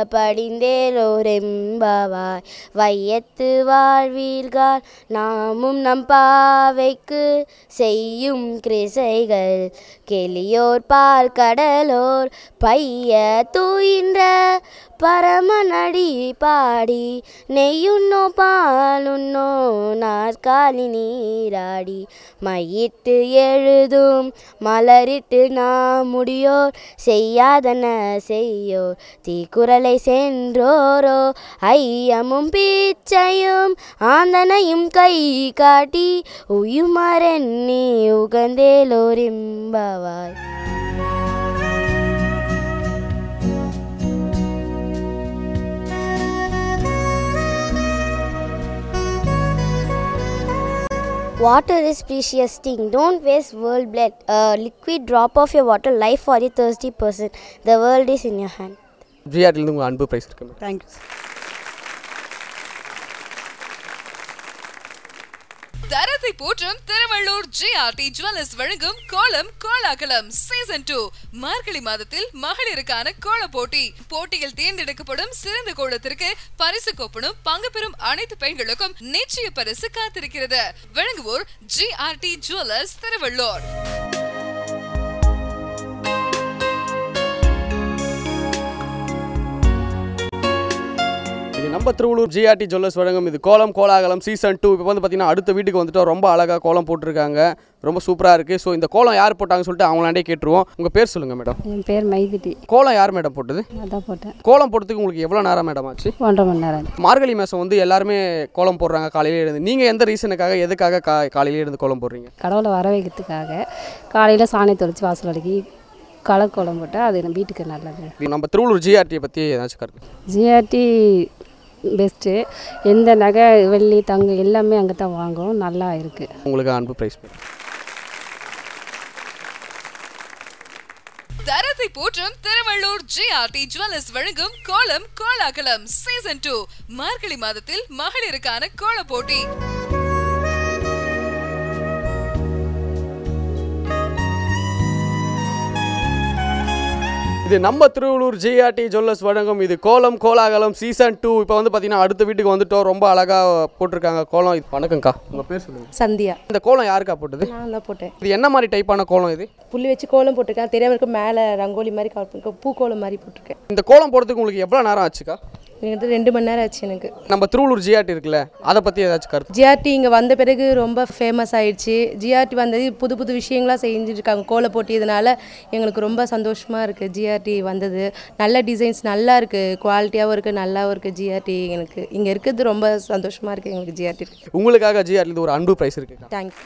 படிந்தேலோரெம்பாவாய் வையத்து வாழ்வீர்கள் நாமும் நம் பாவைக்கு செய்யும் கிரிசைகள் கெளியோர் பால் கடலோர் பைய தூயின்ற பரமநடி பாடி நெய்யுண்ணோ பாலுண்ணோ நாற்காலி நீராடி மையிட்டு எழுதும் மலரிட்டு நாம் முடியோர் செய்யாதன செய்யோர் தீக்குறளை சென்றோரோ ஐயமும் பீச்சையும் ஆந்தனையும் கை காட்டி உயுமரெண்ணி உகந்தேலோரிம்பவாய் Water is precious thing. Don't waste world blood. A liquid drop of your water, life for a thirsty person. The world is in your hand. ஜிஆர்டிலேருந்து உங்கள் அன்பு ப்ரைஸ் இருக்கு தேங்க்யூ தரத்தை போற்றும் திருவள்ளூர் ஜிஆர்டி ஜுவல்லர்ஸ் வழங்கும் கோலம் கோலாகலம் சீசன் டூ மார்கழி மாதத்தில் மகளிருக்கான கோல போட்டி போட்டியில் தேர்ந்தெடுக்கப்படும் சிறந்த கோலத்திற்கு பரிசு கோப்பனும் பங்கு பெறும் அனைத்து பெண்களுக்கும் நிச்சய பரிசு காத்திருக்கிறது வழங்குவோர் ஜிஆர்டி ஜுவல்லர்ஸ் திருவள்ளூர் இது நம்ம திருவள்ளூர் ஜிஆர்டி ஜுவல்லர்ஸ் வழங்கும் இது கோலம் கோலாகலம் சீசன் டூ இப்போ வந்து பார்த்தீங்கன்னா அடுத்த வீட்டுக்கு வந்துட்டு ரொம்ப அழகாக கோலம் போட்டிருக்காங்க ரொம்ப சூப்பராக இருக்குது ஸோ இந்த கோலம் யார் போட்டாங்கன்னு சொல்லிட்டு அவங்களாண்டே கேட்டுருவோம் உங்கள் பேர் சொல்லுங்கள் மேடம் என் பேர் மைதிட்டி கோலம் யார் மேடம் போட்டது அதான் போட்டேன் கோலம் போடுறதுக்கு உங்களுக்கு எவ்வளோ நேரம் மேடம் ஆச்சு ஒன்றரை மணி நேரம் மார்கழி மாதம் வந்து எல்லாருமே கோலம் போடுறாங்க காலையில இருந்து நீங்கள் எந்த ரீசனுக்காக எதுக்காக கா காலையில இருந்து கோலம் போடுறீங்க கடவுளை வர வைக்கிறதுக்காக காலையில் சாணி தொளிச்சு வாசல் அடிக்கி கலர் கோலம் போட்டால் அது நம்ம வீட்டுக்கு நல்லது நம்ம திருவள்ளூர் ஜிஆர்டியை பற்றி ஏதாச்சும் கருத்து ஜிஆர்டி பெஸ்ட்டு எந்த நகை வெள்ளி தங்கம் எல்லாமே அங்கே தான் வாங்கும் நல்லா இருக்குது உங்களுக்கு அன்பு ப்ரைஸ் தரத்தை போற்றும் திருவள்ளூர் ஜிஆர்டி ஜுவல்லர்ஸ் வழங்கும் கோலம் கோலாகலம் சீசன் டூ மார்கழி மாதத்தில் மகளிருக்கான கோல போட்டி இது நம்ம திருவள்ளூர் ஜிஆர்டி ஜுவல்லர்ஸ் வழங்கும் இது கோலம் கோலாகலம் சீசன் டூ இப்போ வந்து பார்த்தீங்கன்னா அடுத்த வீட்டுக்கு வந்துட்டோம் ரொம்ப அழகாக போட்டிருக்காங்க கோலம் இது வணக்கம்க்கா உங்கள் பேர் சொல்லுங்கள் சந்தியா இந்த கோலம் யாருக்கா போட்டது நான் தான் போட்டேன் இது என்ன மாதிரி டைப்பான கோலம் இது புள்ளி வச்சு கோலம் போட்டிருக்கேன் தெரியாம இருக்க மேலே ரங்கோலி மாதிரி கவர் பண்ணிருக்கேன் பூக்கோலம் மாதிரி போட்டிருக்கேன் இந்த கோலம் போடுறதுக்கு உங்களுக்கு எவ்வளோ நேரம் ஆச்சுக்கா எனக்கு ரெண்டு மணி நேரம் ஆச்சு எனக்கு நம்ம திருவள்ளூர் ஜிஆர்டி இருக்குல்ல அதை பற்றி ஏதாச்சும் கருத்து ஜிஆர்டி இங்கே வந்த பிறகு ரொம்ப ஃபேமஸ் ஆயிடுச்சு ஜிஆர்டி வந்தது புது புது விஷயங்களாக செஞ்சுட்டு இருக்காங்க கோல போட்டி இதனால எங்களுக்கு ரொம்ப சந்தோஷமாக இருக்குது ஜிஆர்டி வந்தது நல்ல டிசைன்ஸ் நல்லா இருக்குது குவாலிட்டியாகவும் இருக்குது நல்லாவும் இருக்குது ஜிஆர்டி எனக்கு இங்கே இருக்கிறது ரொம்ப சந்தோஷமாக இருக்குது எங்களுக்கு ஜிஆர்டி உங்களுக்காக ஜிஆர்டிலேருந்து ஒரு அன்பு ப்ரைஸ் இருக்கு தேங்க்யூ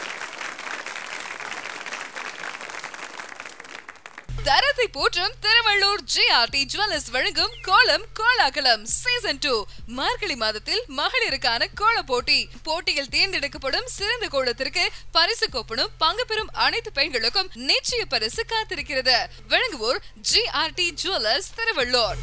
தரத்தை போற்றும் திருவள்ளூர் ஜிஆர்டி ஜுவல்லர்ஸ் வழங்கும் கோலம் கோலாகலம் சீசன் டூ மார்கழி மாதத்தில் மகளிருக்கான கோல போட்டி போட்டியில் தேர்ந்தெடுக்கப்படும் சிறந்த கோலத்திற்கு பரிசு கோப்பனும் பங்கு பெறும் அனைத்து பெண்களுக்கும் நிச்சய பரிசு காத்திருக்கிறது வழங்குவோர் GRT jewellers Thiruvallur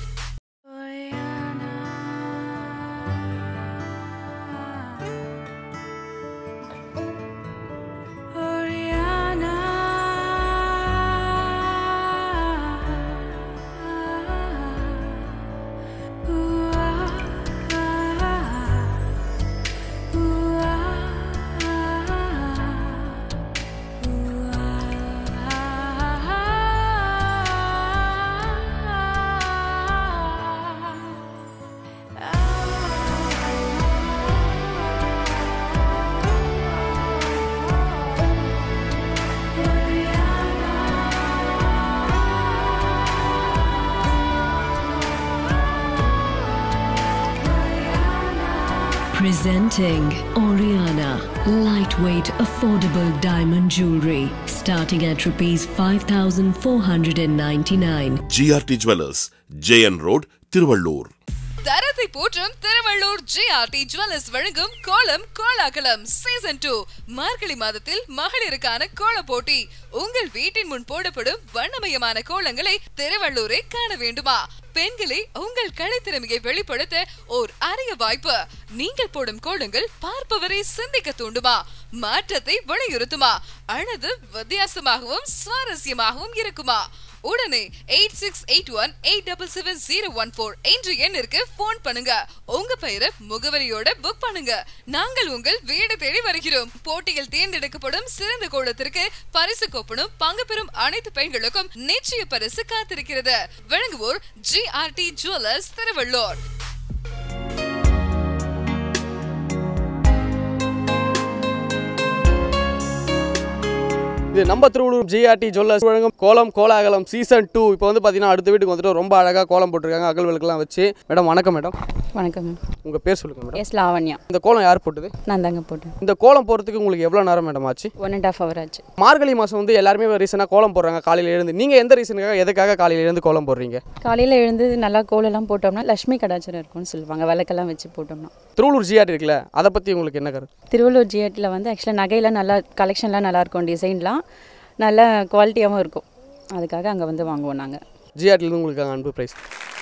Presenting Oriana, lightweight, affordable diamond jewelry, starting at rupees 5,499. GRT jewellers JN road Thiruvallur தரத்தை போற்றும் திருவள்ளூர் ஜிஆர்டி ஜுவல்லர்ஸ் வழங்கும் கோலம் கோலாகலம் சீசன் டூ மார்கழி மாதத்தில் மகளிருக்கான கோல போட்டி உங்கள் வீட்டின் முன் போடப்படும் வண்ணமயமான கோலங்களை திருவள்ளூரை காண வேண்டுமா பெண்களை உங்கள் கலைத்திறமையை வெளிப்படுத்த ஓர் அரிய வாய்ப்பு நீங்கள் போடும் கோலங்கள் பார்ப்பவரை சிந்திக்க தூண்டுமா மாற்றத்தை வலியுறுத்துமா அல்லது வித்தியாசமாகவும் சுவாரஸ்யமாகவும் இருக்குமா உடனே eight six eight one eight double seven zero one four என்ற எண்ணிற்கு போன் பண்ணுங்க உங்க பெயரை முகவரியோட புக் பண்ணுங்க நாங்கள் உங்கள் வீடு தேடி வருகிறோம் போட்டியில் தேர்ந்தெடுக்கப்படும் சிறந்த கோலத்திற்கு பரிசு கோப்பனும் பங்கு பெறும் அனைத்து பெண்களுக்கும் நிச்சய பரிசு காத்திருக்கிறது வழங்குவோர் ஜிஆர்டி ஜுவல்லர்ஸ் திருவள்ளூர் இது நம்ம திருவள்ளூர் ஜிஆர்டி ஜுவல்லர்ஸ் வழங்கும் கோலம் கோலாகலம் சீசன் டூ இப்போ வந்து பார்த்தீங்கன்னா அடுத்த வீட்டுக்கு வந்துட்டு ரொம்ப அழகாக கோலம் போட்டிருக்காங்க அகல் விளக்கெல்லாம் வச்சு மேடம் வணக்கம் மேடம் வணக்கம் உங்கள் பேர் சொல்லுங்கள் மேடம் எஸ் லாவண்யா இந்த கோலம் யார் போட்டது நான் தாங்க போட்டேன் இந்த கோலம் போகிறதுக்கு உங்களுக்கு எவ்வளோ நேரம் மேடம் ஆச்சு ஒன் அண்ட் ஆஃப் ஹவர் ஆச்சு மார்கழி மாதம் வந்து எல்லாருமே ரீசனாக கோலம் போடுறாங்க காலையில் எழுந்து நீங்கள் எந்த ரீசனுக்காக எதுக்காக காலையில் எழுந்து கோலம் போடுறீங்க காலையில் எழுந்து நல்லா கோலெல்லாம் போட்டோம்னா லக்ஷ்மி கடாச்சரம் இருக்கும்னு சொல்லுவாங்க விளக்கெல்லாம் வச்சு போட்டோம்னா திருவள்ளூர் ஜிஆர்டி இருக்குல்ல அதை பற்றி உங்களுக்கு என்ன கருத்து திருவள்ளூர் ஜிஆர்டியில் வந்து ஆக்சுவலாக நகையெல்லாம் நல்லா கலெக்ஷன்லாம் நல்லா இருக்கும் டிசைன்லாம் நல்ல குவாலிட்டியாகவும் இருக்கும் அதுக்காக அங்கே வந்து வாங்குவோம் நாங்கள் ஜிஆர்டிலேருந்து உங்களுக்கு அன்பு ப்ரைஸ்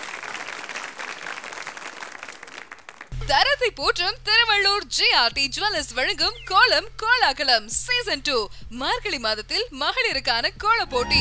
தரத்தை போற்றும் திருவள்ளூர் ஜிஆர்டி ஜுவல்லர்ஸ் வழங்கும் கோலம் கோலாகலம் சீசன் டூ மார்கழி மாதத்தில் மகளிருக்கான கோல போட்டி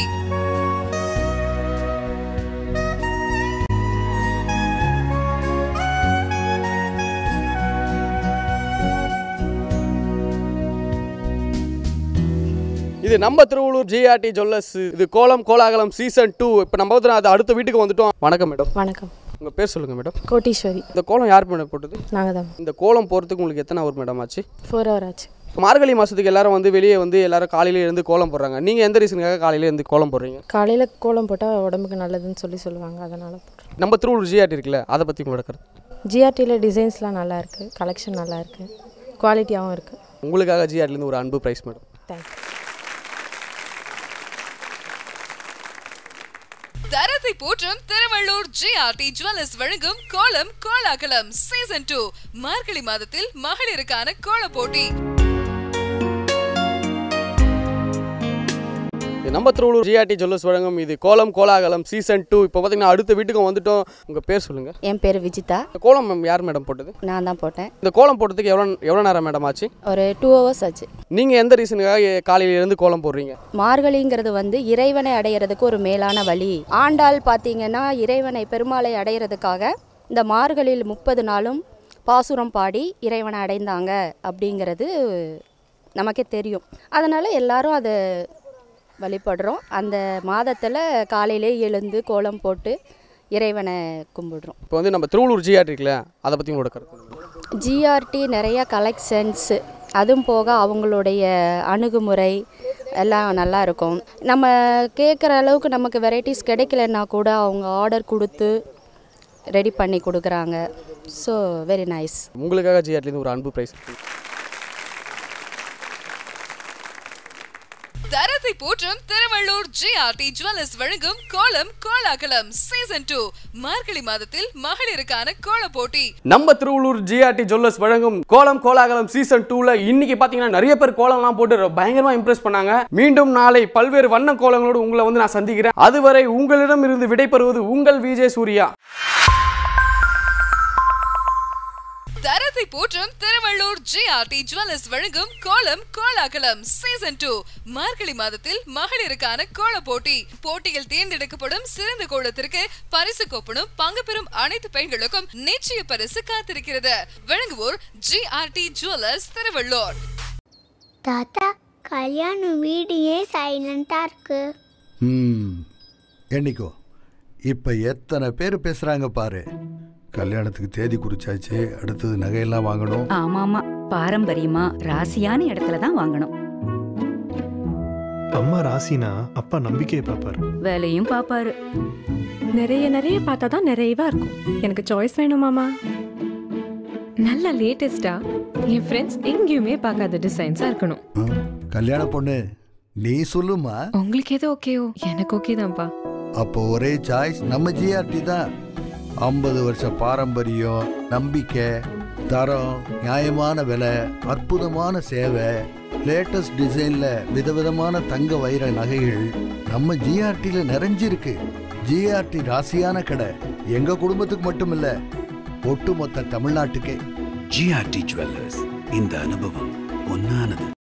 இது நம்ம திருவள்ளூர் ஜிஆர்டி ஜுவல்லர்ஸ் இது கோலம் கோலாகலம் சீசன் டூ இப்போ நம்ம வந்து அது அடுத்த வீட்டுக்கு வந்துட்டோம் வணக்கம் மேடம் வணக்கம் உங்கள் பேர் சொல்லுங்கள் மேடம் கோட்டீஸ்வரி இந்த கோலம் யார் மேடம் போட்டது நாங்கள் தான் இந்த கோலம் போகிறதுக்கு உங்களுக்கு எத்தனை ஹவர் மேடம் ஆச்சு ஃபோர் ஹவர் ஆச்சு மார்கழி மாதத்துக்கு எல்லாரும் வந்து வெளியே வந்து எல்லாரும் காலையில இருந்து கோலம் போடுறாங்க நீங்கள் எந்த ரீசனுக்காக காலையில இருந்து கோலம் போடுறீங்க காலையில் கோலம் போட்டால் உடம்புக்கு நல்லதுன்னு சொல்லி சொல்லுவாங்க அதனால் நம்ம திருவள்ளூர் ஜிஆர்டி இருக்குல்ல அதை பற்றி உங்களோட கருத்து ஜிஆர்டியில் டிசைன்ஸ்லாம் நல்லா இருக்குது கலெக்ஷன் நல்லா இருக்குது குவாலிட்டியாகவும் இருக்குது உங்களுக்காக ஜிஆர்டிலேருந்து ஒரு அன்பு ப்ரைஸ் மேடம் தேங்க்யூ தரத்தை போற்றும் திருவள்ளூர் ஜிஆர்டி ஜுவல்லர்ஸ் வழங்கும் கோலம் கோலாகலம் சீசன் டூ மார்கழி மாதத்தில் மகளிருக்கான கோல போட்டி இது நம்ம திருவள்ளூர் ஜிஆர்டி ஜுவல்லர்ஸ் வழங்கும் இது கோலம் கோலாகலம் சீசன் டூ இப்போ பார்த்தீங்கன்னா அடுத்த வீட்டுக்கும் வந்துட்டோம் உங்கள் பேர் சொல்லுங்கள் என் பேர் விஜிதா இந்த கோலம் மேம் யார் மேடம் போட்டது நான் தான் போட்டேன் இந்த கோலம் போட்டதுக்கு எவ்வளோ எவ்வளோ நேரம் மேடம் ஆச்சு ஒரு டூ ஹவர்ஸ் ஆச்சு நீங்கள் எந்த ரீசனுக்காக காலையில இருந்து கோலம் போடுறீங்க மார்கழிங்கிறது வந்து இறைவனை அடையிறதுக்கு ஒரு மேலான வழி ஆண்டாள் பார்த்தீங்கன்னா இறைவனை பெருமாளை அடையிறதுக்காக இந்த மார்கழியில் முப்பது நாளும் பாசுரம் பாடி இறைவனை அடைந்தாங்க அப்படிங்கிறது நமக்கே தெரியும் அதனால் எல்லாரும் அதை வழிபடுறோம் அந்த மாதத்தில் காலையிலே எழுந்து கோலம் போட்டு இறைவனை கும்பிடுறோம் இப்போ வந்து நம்ம திருவள்ளூர் ஜிஆர்டி இருக்குல்ல அதை பற்றி உங்களோட கருத்து ஜிஆர்டி நிறைய கலெக்ஷன்ஸ் அதுவும் போக அவங்களுடைய அணுகுமுறை எல்லாம் நல்லா இருக்கும் நம்ம கேட்குற அளவுக்கு நமக்கு வெரைட்டிஸ் கிடைக்கலன்னா கூட அவங்க ஆர்டர் கொடுத்து ரெடி பண்ணி கொடுக்குறாங்க ஸோ வெரி நைஸ் உங்களுக்காக ஜிஆர்டிலேருந்து ஒரு அன்பு ப்ரைஸ் தரத்தை போற்றும் திருவள்ளூர் ஜிஆர்டி ஜுவல்லர்ஸ் வழங்கும் கோலம் கோலாகலம் சீசன் டூ மார்கழி மாதத்தில் மகளிருக்கான கோல போட்டி நம்ம திருவள்ளூர் ஜிஆர்டி ஜுவல்லர்ஸ் வழங்கும் கோலம் கோலாகலம் சீசன் டூல இன்னைக்கு பாத்தீங்கன்னா நிறைய பேர் கோலம்லாம் போட்டு பயங்கரமா இம்ப்ரெஸ் பண்ணாங்க மீண்டும் நாளை பல்வேறு வண்ண கோலங்களோடு உங்களை வந்து நான் சந்திக்கிறேன் அதுவரை உங்களிடம் இருந்து விடைபெறுவது உங்கள் விஜய் சூர்யா தரத்தை போற்றும் திருவள்ளூர் ஜிஆர்டி ஜுவல்லர்ஸ் வழங்கும் கோலம் கோலாகலம் சீசன் டூ மார்கழி மாதத்தில் மகளிருக்கான கோல போட்டி போட்டியில் தேர்ந்தெடுக்கப்படும் சிறந்த கோலத்திற்கு பரிசு கோப்பனும் பங்கு பெறும் அனைத்து பெண்களுக்கும் நிச்சய பரிசு காத்திருக்கிறது வழங்குவோர் ஜிஆர்டி ஜுவல்லர்ஸ் திருவள்ளூர் தாத்தா கல்யாணம் வீடு ஏன் சைலண்டாக இருக்கு ம் என்னைக்கோ இப்போ எத்தனை பேர் பேசுகிறாங்க பாரு கல்யாணத்துக்கு தேதி குறிச்சாச்சு அடுத்தது நகையெல்லாம் வாங்கணும் ஆமா ஆமா பாரம்பரியமா ராசியான இடத்துல தான் வாங்கணும் அம்மா ராசினா அப்பா நம்பிக்கையை பார்ப்பாரு வேலையும் பாப்பாரு நிறைய நிறைய பார்த்தா தான் நிறைவா இருக்கும் எனக்கு சாய்ஸ் வேணும் மாமா நல்ல லேட்டஸ்டா என் ஃப்ரெண்ட்ஸ் எங்கேயுமே பார்க்காத டிசைன்ஸா இருக்கணும் கல்யாண பொண்ணு நீ சொல்லுமா உங்களுக்கு எது ஓகேயோ எனக்கு ஓகே தான்ப்பா அப்போ ஒரே சாய்ஸ் நம்ம ஜிஆர்டி தான் ஐம்பது வருஷம் பாரம்பரியம் நம்பிக்கை தரம் நியாயமான விலை அற்புதமான சேவை லேட்டஸ்ட் டிசைனில் விதவிதமான தங்க வைர நகைகள் நம்ம ஜிஆர்டியில் நிறைஞ்சிருக்கு ஜிஆர்டி ராசியான கடை எங்க குடும்பத்துக்கு மட்டும் இல்ல ஒட்டுமொத்த தமிழ்நாட்டுக்கே ஜிஆர்டி ஜுவல்லர்ஸ் இந்த அனுபவம் பொன்னானது